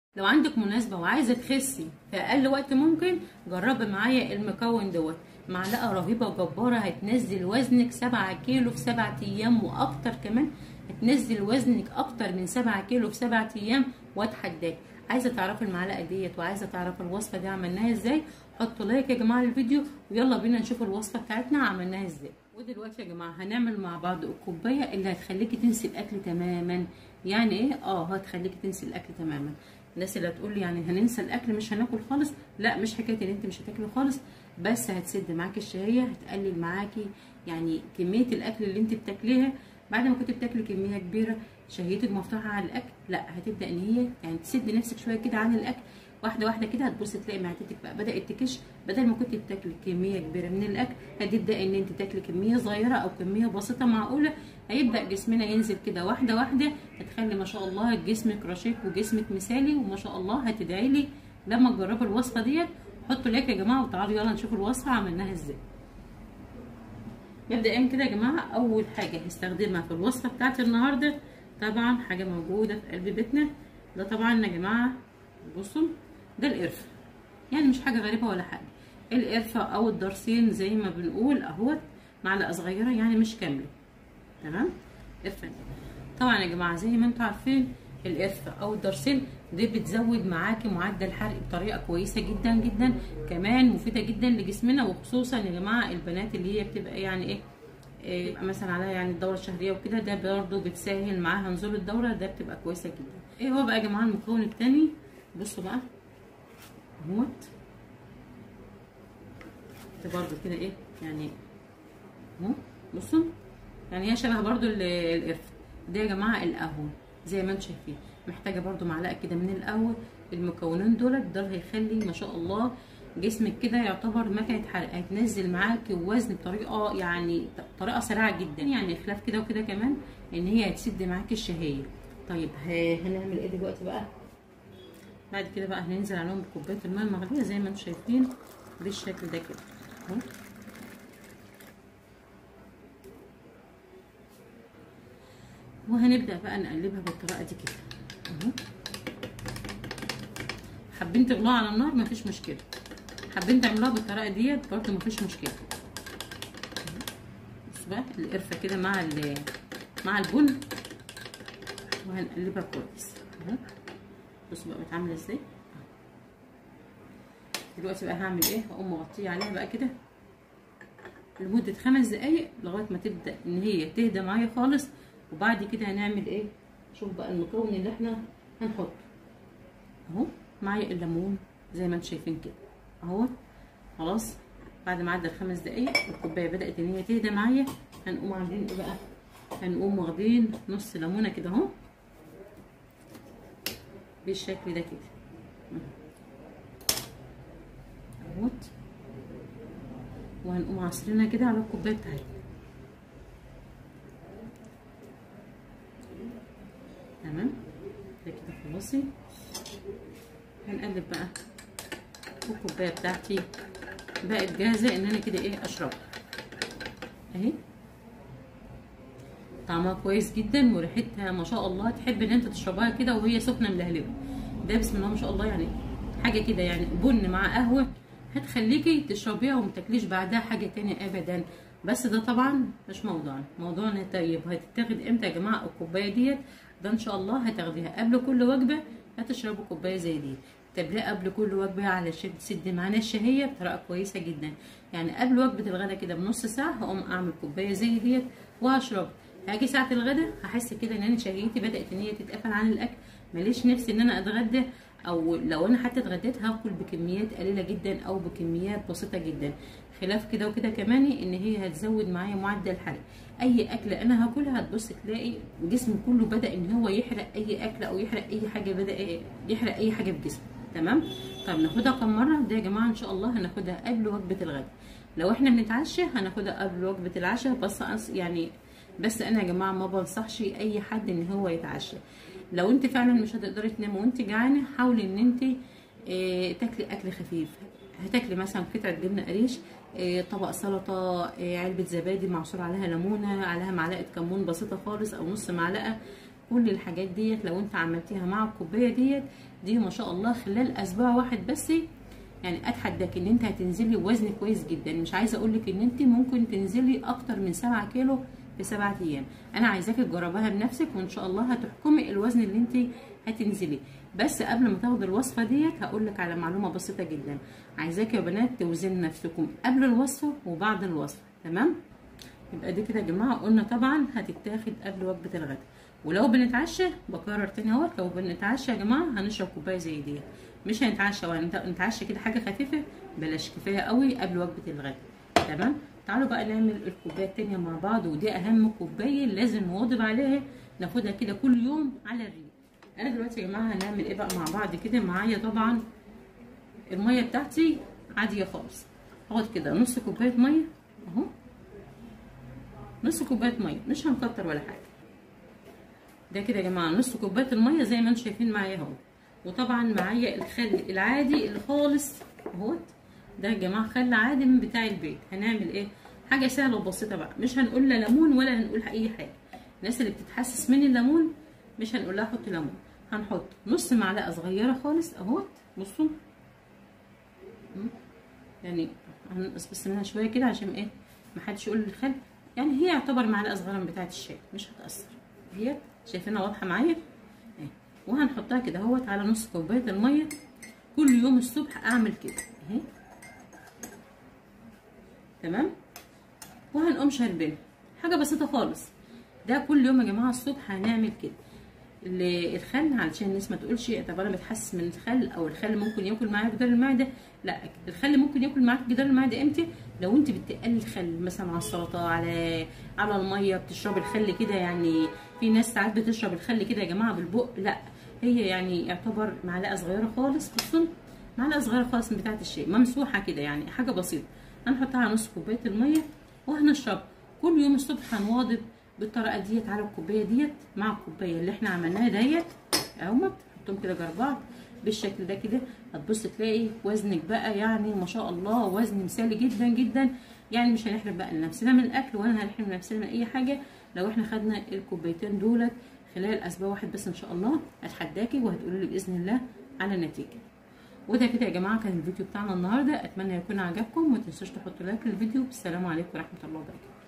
لو عندك مناسبة وعايزة تخسي في أقل وقت ممكن جربي معايا المكون دوت معلقة رهيبة وجبارة هتنزل وزنك سبعة كيلو في سبعة أيام وأكتر كمان هتنزل وزنك أكتر من سبعة كيلو في سبعة أيام وأتحداك عايزة تعرفي المعلقة ديت وعايزة تعرفي الوصفة دي عملناها ازاي حطوا لايك يا جماعة للفيديو ويلا بينا نشوف الوصفة بتاعتنا عملناها ازاي ودلوقتي يا جماعة هنعمل مع بعض الكوباية اللي هتخليكي تنسي الأكل تماما يعني ايه اه هتخليكي تنسي الأكل تماما الناس اللي هتقول لي يعني هننسى الاكل مش هناكل خالص لا مش حكايه ان انت مش هتاكلي خالص بس هتسد معاكي الشهيه هتقلل معاكي يعني كميه الاكل اللي انت بتاكليها بعد ما كنت بتاكلي كميه كبيره شهيتك مفتوحه على الاكل لا هتبدا ان هي يعني تسد نفسك شويه كده عن الاكل واحده واحده كده هتبص تلاقي معدتك بقى بدات تكش بدل ما كنت بتاكلي كميه كبيره من الاكل هتبدا ان انت تاكلي كميه صغيره او كميه بسيطه معقوله هيبدا جسمنا ينزل كده واحده واحده هتخلي ما شاء الله جسمك رشيق وجسمك مثالي وما شاء الله هتدعي لي لما تجربوا الوصفه ديت حطوا لايك يا جماعه وتعالوا يلا نشوف الوصفه عملناها ازاي مبدئيا كده يا جماعه اول حاجه هستخدمها في الوصفه بتاعتي النهارده طبعا حاجه موجوده في قلب بيتنا ده طبعا يا جماعه بصوا ده القرفه يعني مش حاجه غريبه ولا حاجه القرفه او الدرسين زي ما بنقول اهوت معلقه صغيره يعني مش كامله تمام قرفه طبعا يا جماعه زي ما انتم عارفين القرفه او الدرسين دي بتزود معاكي معدل الحرق بطريقه كويسه جدا جدا كمان مفيده جدا لجسمنا وخصوصا يا جماعه البنات اللي هي بتبقى يعني ايه إيه مثلا عليها يعني الدوره الشهريه وكده ده برضه بتسهل معاها نزول الدوره ده بتبقى كويسه جدا ايه هو بقى يا جماعه المكون الثاني بصوا بقى اهوت ده برضه كده ايه يعني اهو بصوا يعني هي شبه برضو القرفه ده يا جماعه القهوه زي ما انتم شايفين محتاجه برضو معلقه كده من القهوه المكونين دول ده هيخلي ما شاء الله جسمك كده يعتبر مكنه حرق هتنزل معاكي وزن بطريقه يعني طريقه سريعه جدا يعني خلاف كده وكده كمان ان هي هتسد معاكي الشهيه طيب هنعمل ايه دلوقتي بقى بعد كده بقى هننزل عليهم بكوبايه الماء المغليه زي ما انتم شايفين بالشكل ده كده اهو وهنبدا بقى نقلبها بالطريقه دي كده اهو حابين تغلوها على النار مفيش مشكله حابين تعملوها بالطريقه ديت برضه مفيش مشكله بص بقى القرفه كده مع مع البن وهنقلبها كويس اهو بصوا بقى بتعمل ازاي دلوقتي بقى هعمل ايه هقوم مغطيه عليها بقى كده لمده خمس دقايق لغايه ما تبدا ان هي تهدى معايا خالص وبعد كده هنعمل ايه شوف بقى المكون اللي احنا هنحطه اهو معايا الليمون زي ما انتم شايفين كده اهو خلاص بعد ما عدى الخمس دقايق الكوبايه بدات ان هي تهدى معايا هنقوم عاملين ايه بقى هنقوم واخدين نص ليمونه كده اهو بالشكل ده كده اهوت وهنقوم عصرينها كده على الكوبايه بتاعتنا تمام ده كده خلاصي هنقلب بقى الكوبايه بتاعتي بقت جاهزه ان انا كده ايه اشربها اهي طعمها كويس جدا وريحتها ما شاء الله تحب ان انت تشربها كده وهي سخنه ملهلبه ده بسم الله ما شاء الله يعني حاجه كده يعني بن مع قهوه هتخليكي تشربيها وما تاكليش بعدها حاجه تانية ابدا بس ده طبعا مش موضوعنا موضوعنا طيب هتتاخد امتى يا جماعه الكوبايه ديت ده ان شاء الله هتاخديها قبل كل وجبه هتشربوا كوبايه زي دي تبليها قبل كل وجبه علشان تسد معانا الشهيه بطريقه كويسه جدا يعني قبل وجبه الغداء كده بنص ساعه هقوم اعمل كوبايه زي ديت وهشرب هاجي ساعه الغداء هحس كده ان انا شهيتي بدات ان هي تتقفل عن الاكل ماليش نفسي ان انا اتغدى او لو انا حتى اتغديت هاكل بكميات قليله جدا او بكميات بسيطه جدا خلاف كده وكده كمان ان هي هتزود معايا معدل الحرق اي اكله انا هاكلها هتبص تلاقي جسمي كله بدا ان هو يحرق اي اكله او يحرق اي حاجه بدا يحرق اي حاجه في جسمه تمام طب ناخدها كم مره ده يا جماعه ان شاء الله هناخدها قبل وجبه الغداء لو احنا بنتعشى هناخدها قبل وجبه العشاء بس يعني بس انا يا جماعه ما بنصحش اي حد ان هو يتعشى لو انت فعلا مش هتقدري تنامي وانت جعانه حاولي ان انت اه تاكلي اكل خفيف هتاكلي مثلا قطعه جبنه قريش اه طبق سلطه اه علبه زبادي معصور عليها ليمونه عليها معلقه كمون بسيطه خالص او نص معلقه كل الحاجات ديت لو انت عملتيها مع الكوبايه ديت دي ما شاء الله خلال اسبوع واحد بس يعني اتحداك ان انت هتنزلي وزن كويس جدا مش عايزه اقول لك ان انت ممكن تنزلي اكتر من 7 كيلو في سبعة ايام انا عايزاكي تجربيها بنفسك وان شاء الله هتحكمي الوزن اللي انت هتنزلي بس قبل ما تاخدي الوصفه ديت هقول لك على معلومه بسيطه جدا عايزاكي يا بنات توزنوا نفسكم قبل الوصفه وبعد الوصفه تمام يبقى دي كده يا جماعه قلنا طبعا هتتاخد قبل وجبه الغداء ولو بنتعشى بكرر تاني اهوت لو بنتعشى يا جماعه هنشرب كوبايه زي دي مش هنتعشى وهنتعشى كده حاجه خفيفه بلاش كفايه قوي قبل وجبه الغداء تمام تعالوا بقى نعمل الكوبايه التانيه مع بعض ودي اهم كوبايه لازم نواظب عليها ناخدها كده كل يوم على الريق انا دلوقتي يا جماعه هنعمل ايه بقى مع بعض كده معايا طبعا الميه بتاعتي عاديه خالص هاخد كده نص كوبايه ميه اهو نص كوبايه ميه مش هنكتر ولا حاجه ده كده يا جماعه نص كوبايه الميه زي ما انتم شايفين معايا اهو وطبعا معايا الخل العادي اللي خالص اهوت ده يا جماعه خل عادي من بتاع البيت هنعمل ايه حاجه سهله وبسيطه بقى مش هنقول لا ليمون ولا هنقول اي حاجه الناس اللي بتتحسس من الليمون مش هنقول لها حط ليمون هنحط نص معلقه صغيره خالص اهوت بصوا يعني هنقص بس منها شويه كده عشان ايه محدش يقول الخل يعني هي يعتبر معلقه صغيره من بتاعه الشاي مش هتاثر ديت شايفينها واضحه معايا اهي وهنحطها كده اهوت على نص كوبايه الميه كل يوم الصبح اعمل كده اهي تمام وهنقوم شاربينها حاجه بسيطه خالص ده كل يوم يا جماعه الصبح هنعمل كده الخل علشان الناس ما تقولش طب انا بتحسس من الخل او الخل ممكن ياكل معايا جدار المعده لا الخل ممكن ياكل معاك جدار المعده امتى لو انت بتقلي الخل مثلا على السلطه على على الميه بتشرب الخل كده يعني في ناس ساعات بتشرب الخل كده يا جماعه بالبق لا هي يعني يعتبر معلقه صغيره خالص بصوا معلقه صغيره خالص من بتاعه الشاي ممسوحه كده يعني حاجه بسيطه هنحطها على نص كوبايه الميه وهنشرب كل يوم الصبح هنواظب بالطريقه ديت على الكوبايه ديت مع الكوبايه اللي احنا عملناها ديت اهوت حطهم كده جنب بعض بالشكل ده كده هتبص تلاقي وزنك بقى يعني ما شاء الله وزن مثالي جدا جدا يعني مش هنحرم بقى لنفسنا من الاكل ولا هنحرم نفسنا من اي حاجه لو احنا خدنا الكوبايتين دولت خلال اسبوع واحد بس ان شاء الله اتحداكي وهتقولي لي باذن الله على النتيجه وده كده يا جماعه كان الفيديو بتاعنا النهارده اتمنى يكون عجبكم وما تنسوش تحطوا لايك للفيديو والسلام عليكم ورحمه الله وبركاته